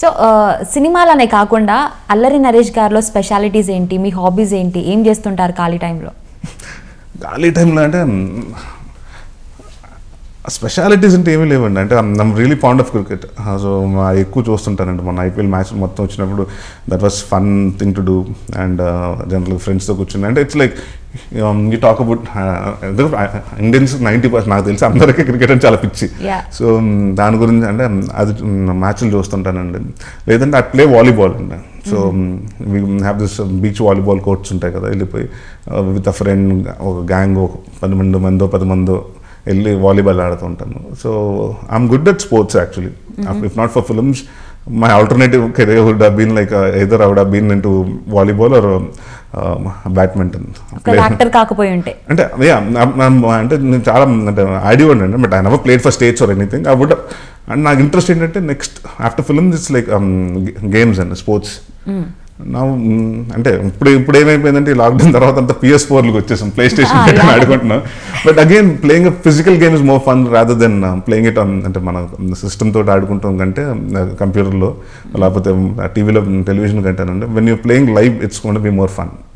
So సినిమాలనే కాకుండా అల్లరి నరేష్ గారిలో స్పెషాలిటీస్ ఏంటి మీ హాబీస్ ఏంటి ఏం చేస్తుంటారు ఖాళీ టైంలో ఖాళీ టైంలో అంటే స్పెషాలిటీస్ అంటే ఏమీ లేవండి అంటే I'm really fond of cricket so ఎక్కువ చూస్తుంటానండి మన ఐపీఎల్ మ్యాచ్ మొత్తం వచ్చినప్పుడు that was fun thing to do and general ఫ్రెండ్స్తో కూర్చుని అంటే it's like you talk about Indians ninety percent నాకు తెలిసి అందరికీ క్రికెట్ అని చాలా పిచ్చి Yeah. సో దాని గురించి అంటే అది మ్యాచ్లు చూస్తుంటానండి లేదంటే ఐ ప్లే వాలీబాల్ అండి so we have this beach volleyball courts ఉంటాయి కదా వెళ్ళిపోయి విత్ అ ఫ్రెండ్ ఒక గ్యాంగ్ ఒక పది మంది మందో పది మందో వెళ్ళి వాలీబాల్ ఆడుతూ ఉంటాను so I'm good at sports actually if not for films my alternative career would been like either I would been into volleyball or badminton ఒక యాక్టర్ కాకపోయి ఉంటే అంటే యా అంటే నేను చాలా అంటే ఐడియా అండి but I never played for states or anything I would and నాకు ఇంట్రెస్ట్ ఏంటంటే next after film it's like games అండి స్పోర్ట్స్ నా అంటే ఇప్పుడు ఇప్పుడు ఏమైపోయిందంటే లాక్డౌన్ తర్వాత అంతా పిఎస్ ఫోర్లకు వచ్చేసాం ప్లే స్టేషన్ Ah, yeah. ఆడుకుంటున్నాం but again playing physical game is more fun rather than playing it అంటే మన సిస్టమ్ తోటి ఆడుకుంటాం కంటే కంప్యూటర్లో లేకపోతే టీవీలో టెలివిజన్ కంటేనండి when you playing live it's gonna be more fun